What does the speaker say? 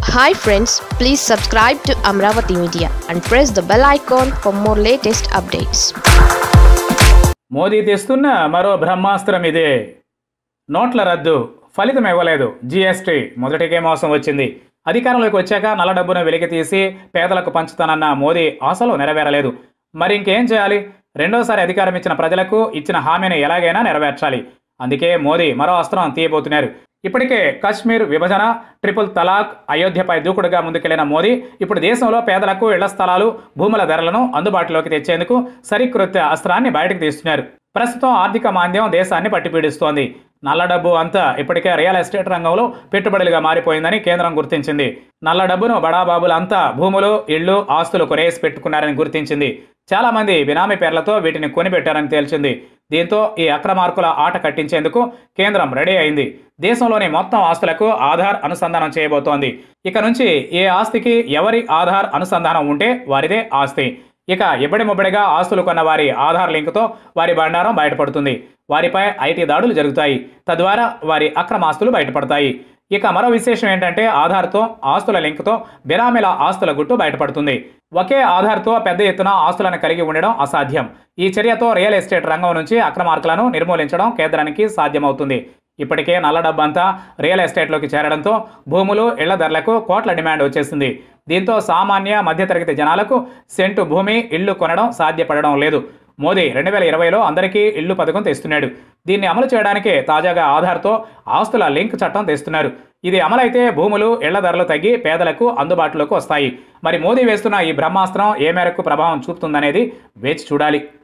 hi friends please subscribe to Amaravati media and press the bell icon for more latest updates Modi తెస్తున్న మరో బ్రహ్మాస్త్రం ఇదే నోట్ల రద్దు ఫలితం ఇవ్వలేదు జీఎస్టీ మొదటికే మోసం వచ్చింది అధికారంలోకి వచ్చాక నల్ల డబ్బును వెలికి తీసి పేదలకు పంచుతానన్న మోదీ ఆశలు నెరవేరలేదు మరి ఇంకేం చేయాలి రెండోసారి అధికారం ఇచ్చిన ప్రజలకు ఇచ్చిన హామీని ఎలాగైనా నెరవేర్చాలి అందుకే మోదీ మరో అస్త్రం తీయబోతున్నారు ఇప్పటికే కశ్మీర్ విభజన ట్రిపుల్ తలాక్ అయోధ్యపై దూకుడుగా ముందుకెళ్లిన మోదీ ఇప్పుడు దేశంలో పేదలకు ఇళ్ల స్థలాలు భూముల ధరలను అందుబాటులోకి తెచ్చేందుకు సరికృత్య అస్త్రాన్ని బయటకు తీస్తున్నారు ప్రస్తుతం ఆర్థిక మాంద్యం దేశాన్ని పట్టిపీడిస్తోంది నల్ల డబ్బు అంతా ఇప్పటికే రియల్ ఎస్టేట్ రంగంలో పెట్టుబడులుగా మారిపోయిందని కేంద్రం గుర్తించింది నల్ల డబ్బును బడాబాబులంతా భూములు ఇళ్లు ఆస్తులు కొనేసి పెట్టుకున్నారని గుర్తించింది చాలా మంది బినామీ పేర్లతో వీటిని కొనిపెట్టారని తేల్చింది దీంతో ఈ అక్రమార్కుల ఆట కట్టించేందుకు కేంద్రం రెడీ అయింది దేశంలోని మొత్తం ఆస్తులకు ఆధార్ అనుసంధానం చేయబోతోంది ఇక నుంచి ఏ ఆస్తికి ఎవరి ఆధార్ అనుసంధానం ఉంటే వారిదే ఆస్తి ఇక ఇబ్బడి ముబ్బడిగా ఆస్తులు కొన్న వారి ఆధార్ లింకుతో వారి బండారం బయటపడుతుంది వారిపై ఐటీ దాడులు జరుగుతాయి తద్వారా వారి అక్రమాస్తులు బయటపడతాయి ఇక మరో విశేషం ఏంటంటే ఆధార్తో ఆస్తుల లింక్తో బినామీల ఆస్తుల గుట్టు బయటపడుతుంది ఒకే ఆధార్తో పెద్ద ఎత్తున ఆస్తులను కలిగి ఉండడం అసాధ్యం ఈ చర్యతో రియల్ ఎస్టేట్ రంగం నుంచి అక్రమార్కులను నిర్మూలించడం కేంద్రానికి సాధ్యమవుతుంది ఇప్పటికే నల్ల డబ్బంతా రియల్ ఎస్టేట్లోకి చేరడంతో భూములు ఇళ్ల ధరలకు కోట్ల డిమాండ్ వచ్చేసింది దీంతో సామాన్య మధ్యతరగతి జనాలకు సెంటు భూమి ఇళ్లు కొనడం సాధ్యపడడం లేదు మోదీ రెండు వేల ఇరవైలో అందరికీ ఇళ్లు పథకం తెస్తున్నాడు దీన్ని అమలు చేయడానికే తాజాగా ఆధార్తో ఆస్తుల లింక్ చట్టం తెస్తున్నారు ఇది అమలైతే భూములు ఇళ్ల ధరలు తగ్గి పేదలకు అందుబాటులోకి వస్తాయి మరి మోదీ వేస్తున్న ఈ బ్రహ్మాస్త్రం ఏ మేరకు ప్రభావం చూపుతుందనేది వేచి చూడాలి